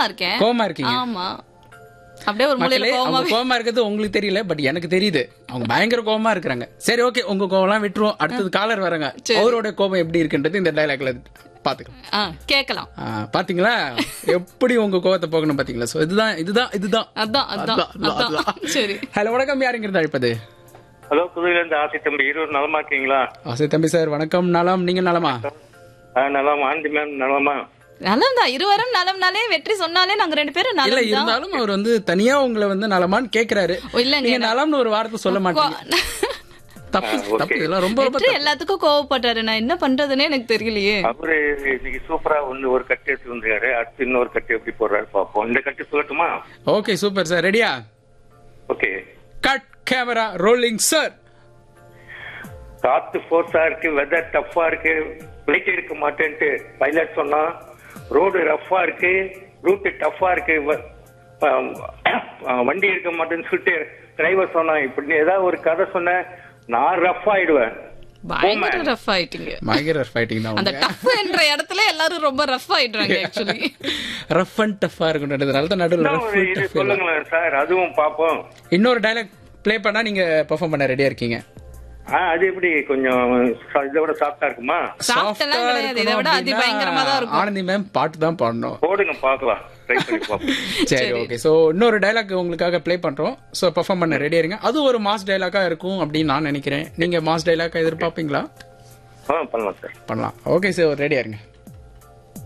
இருக்கேன் கோவமா இருக்கீங்க ஆமா அப்படியே ஒரு மூலையில மக்களே கோவமா அவங்க கோவமா இருக்கிறது உங்களுக்கு தெரியல பட் எனக்கு தெரியுது அவங்க பயங்கர கோவமா இருக்கிறாங்க சரி ஓகே உங்க கோவம்லாம் விட்டுருவோம் அடுத்தது காலர் வராங்க அவரோட கோபம் எப்படி இருக்குன்றது இந்த டைலாக்ல பாத்துக்கலாம் ஆ, கேக்கலாம் ஆ, பாத்தீங்களா எப்படி உங்க கோவத்தை போகணும் பாத்தீங்களா சோ இதுதான் இதுதான் இதுதான் அதான் அதான் அதான் சரி ஹலோ வணக்கம் யாருங்கிறது அழைப்பது ஹலோ புதுவையில இருந்து ஆசை தம்பி இருவர் நலமா இருக்கீங்களா ஆசை தம்பி சார் வணக்கம் நலம் நீங்க நலமா ஆ, நலமா ஆண்டி மேம் நலமா நலம் தான் இருவரும் நலம்னாலே வெற்றி சொன்னாலே நாங்க ரெண்டு பேரும் இல்ல நலம் தான் இருந்தாலும் அவர் வந்து தனியா உங்களை வந்து நலமான்னு கேக்குறாரு ஓ, இல்லைங்க நீங்க நலம்னு ஒரு வார்த்தை சொல்ல மாட்டீங்க தப்பு தப்பு இதெல்லாம் ரொம்ப ரொம்ப வெற்றி எல்லாத்துக்கும் கோவப்படுறாரு நான் என்ன பண்றதுன்னே எனக்கு தெரியலையே அவரு இன்னைக்கு சூப்பரா வந்து ஒரு கட்டு எடுத்து வந்திருக்காரு அடுத்து இன்னொரு கட்டு எப்படி போடுறாரு பாப்போம் இந்த கட்டு சொல்லட்டுமா ஓகே சூப்பர் சார் ரெடியா okay cut camera rolling sir காத்து ஃபோர்ஸா இருக்கு வெதர் டஃப்பா இருக்கு பிளைட் எடுக்க மாட்டேன்ட்டு பைலட் சொன்னா ரோடு ரஃப்பா இருக்கு ரூட் டஃப்பா இருக்கு வ- ஆ, வண்டி எடுக்க மாட்டேன்னு சொல்லிட்டு டிரைவர் சொன்னா இப்படி ஏதாவது ஒரு கதை சொன்ன நான் ரஃப் ஆயிடுவேன் பயங்கர ரஃப் ஆயிட்டீங்க பயங்கர ஃபைட்டிங் தான் அந்த டஃப் என்ற இடத்துல எல்லாரும் ரொம்ப ரஃப் ஆயிடுறாங்க ஆக்சுவலி ரஃப் அண்ட் டஃபா இருக்குன்றதுனால தான் நடுவில் இன்னும் ரஃப் ஒரு இது சொல்லுங்களேன் சார் அதுவும் பாப்போம் இன்னொரு டைலாக் ப்ளே பண்ணா நீங்க பெர்ஃபார்ம் பண்ண ரெடியா இருக்கீங்க ஆ அது எப்படி கொஞ்சம் ச- இதை விட சாஃப்டா இருக்குமா சாஃப்டெல்லாம் Soft-ஆ கிடையாது இதை விட இருக்கணும் அதி பயங்கரமா தான் அப்படின்னா இருக்கும் ஆனந்தி மேம் பாட்டு தான் பாடணும் போடுங்க பாக்கலாம் ட்ரை பண்ணி பார்ப்போம் சரி ஓகே சோ இன்னொரு டைலாக் உங்களுக்காக ப்ளே பண்றோம் சோ பெர்ஃபார்ம் பண்ண ரெடியா இருங்க அது ஒரு மாஸ் டைலாக்கா இருக்கும் அப்படின்னு நான் நினைக்கிறேன் நீங்க மாஸ் டைலாக்கா எதிர்பார்ப்பீங்களா ஆ பண்ணலாம் சார் பண்ணலாம் ஓகே சார் ரெடியா இருங்க